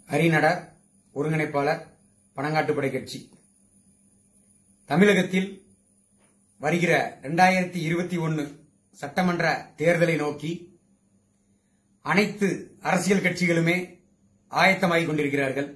ஹரிநடா ஒருங்கிணைப்பாளர் பனங்காட்டுப்படை கட்சி தமிழகத்தில் வருகிற 2021 இருபத்தி ஒன்னு சட்டமன்ற தேர்தலை நோக்கி அனைத்து அரசியல் கட்சிகளுமே ஆயத்தமாகிக் கொண்டிருக்கிறார்கள்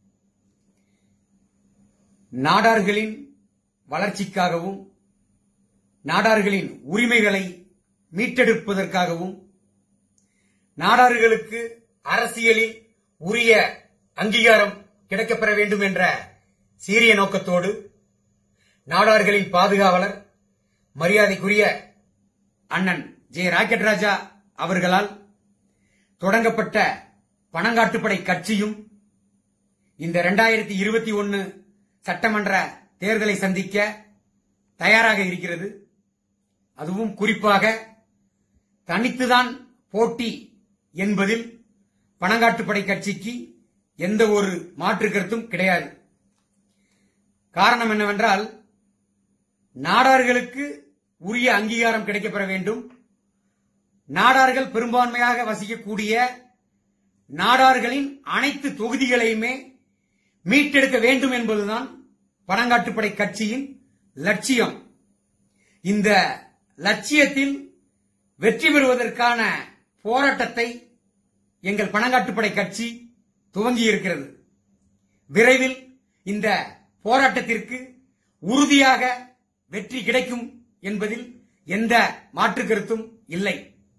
நாடார்களின் வளர்ச்சிக்காகவும் நாடார்களின் உரிமைகளை மீட்டெடுப்பதற்காகவும் நாடார்களுக்கு அரசியலில் உரிய அங்கீகாரம் கிடைக்கப்பெற வேண்டும் என்ற சீரிய நோக்கத்தோடு நாடார்களின் பாதுகாவலர் மரியாதைக்குரிய அண்ணன் ஜே ராக்கெட் ராஜா அவர்களால் தொடங்கப்பட்ட பனங்காட்டுப்படை கட்சியும் இந்த 2021 இருபத்தி ஒன்னு சட்டமன்ற தேர்தலை சந்திக்க தயாராக இருக்கிறது அதுவும் குறிப்பாக தனித்துதான் போட்டி என்பதில் பனங்காட்டுப்படை கட்சிக்கு எந்த ஒரு மாற்று கருத்தும் கிடையாது காரணம் என்னவென்றால் நாடார்களுக்கு உரிய அங்கீகாரம் கிடைக்கப்பெற வேண்டும் நாடார்கள் பெரும்பான்மையாக வசிக்கக்கூடிய நாடார்களின் அனைத்து தொகுதிகளையுமே மீட்டெடுக்க வேண்டும் என்பதுதான் பனங்காட்டுப்படை கட்சியின் லட்சியம் இந்த லட்சியத்தில் வெற்றி பெறுவதற்கான போராட்டத்தை எங்கள் பனங்காட்டுப்படை கட்சி துவங்கி இருக்கிறது விரைவில் இந்த போராட்டத்திற்கு உறுதியாக வெற்றி கிடைக்கும் என்பதில் எந்த மாற்று கருத்தும் இல்லை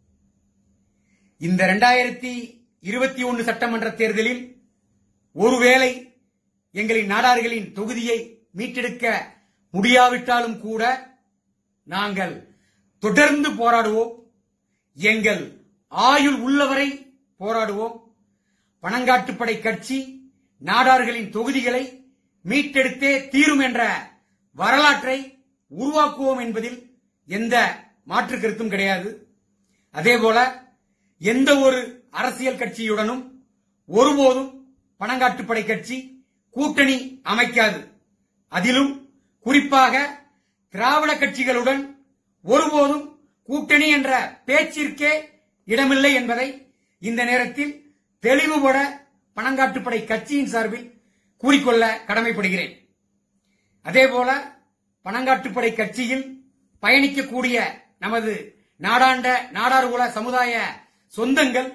இந்த 2021 இருபத்தி ஒன்னு சட்டமன்ற தேர்தலில் ஒருவேளை எங்களின் நாடார்களின் தொகுதியை மீட்டெடுக்க முடியாவிட்டாலும் கூட நாங்கள் தொடர்ந்து போராடுவோம் எங்கள் ஆயுள் உள்ளவரை போராடுவோம் பனங்காட்டுப்படை கட்சி நாடார்களின் தொகுதிகளை மீட்டெடுத்தே தீரும் என்ற வரலாற்றை உருவாக்குவோம் என்பதில் எந்த மாற்று கருத்தும் கிடையாது அதேபோல எந்த ஒரு அரசியல் கட்சியுடனும் ஒருபோதும் பனங்காட்டுப்படை கட்சி கூட்டணி அமைக்காது அதிலும் குறிப்பாக திராவிட கட்சிகளுடன் ஒருபோதும் கூட்டணி என்ற பேச்சிற்கே இடமில்லை என்பதை இந்த நேரத்தில் தெளிவுபட பனங்காட்டுப்படை கட்சியின் சார்பில் கூறிக்கொள்ள கடமைப்படுகிறேன் அதேபோல பனங்காட்டுப்படை கட்சியில் பயணிக்கக்கூடிய நமது நாடாண்ட நாடார்குல சமுதாய சொந்தங்கள்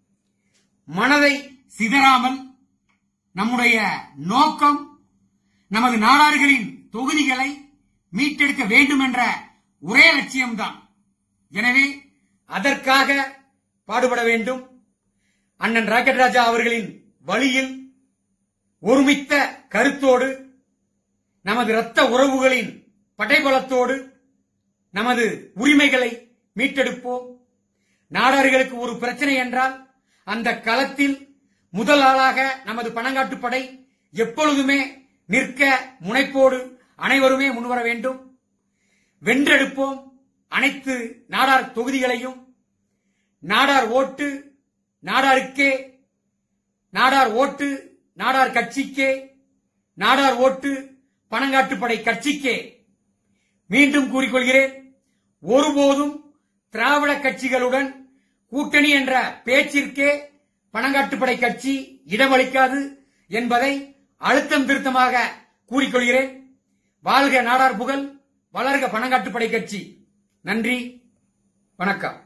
மனதை சிதறாமல் நம்முடைய நோக்கம் நமது நாடார்களின் தொகுதிகளை மீட்டெடுக்க வேண்டும் என்ற ஒரே லட்சியம்தான் எனவே அதற்காக பாடுபட வேண்டும் அண்ணன் ராக்கெட் ராஜா அவர்களின் வழியில் ஒருமித்த கருத்தோடு நமது இரத்த உறவுகளின் படைபலத்தோடு நமது உரிமைகளை மீட்டெடுப்போம் நாடார்களுக்கு ஒரு பிரச்சனை என்றால் அந்த களத்தில் முதல் ஆளாக நமது பணங்காட்டுப்படை எப்பொழுதுமே நிற்க முனைப்போடு அனைவருமே முன்வர வேண்டும் வென்றெடுப்போம் அனைத்து நாடார் தொகுதிகளையும் நாடார் ஓட்டு நாடாருக்கே நாடார் ஓட்டு நாடார் கட்சிக்கே நாடார் ஓட்டு பனங்காட்டுப்படை கட்சிக்கே மீண்டும் கூறிக்கொள்கிறேன் ஒருபோதும் திராவிட கட்சிகளுடன் கூட்டணி என்ற பேச்சிற்கே பனங்காட்டுப்படை கட்சி இடமளிக்காது என்பதை அழுத்தம் திருத்தமாக கூறிக்கொள்கிறேன் வாழ்க நாடார் புகழ் வளர்க பனங்காட்டுப்படை கட்சி நன்றி வணக்கம்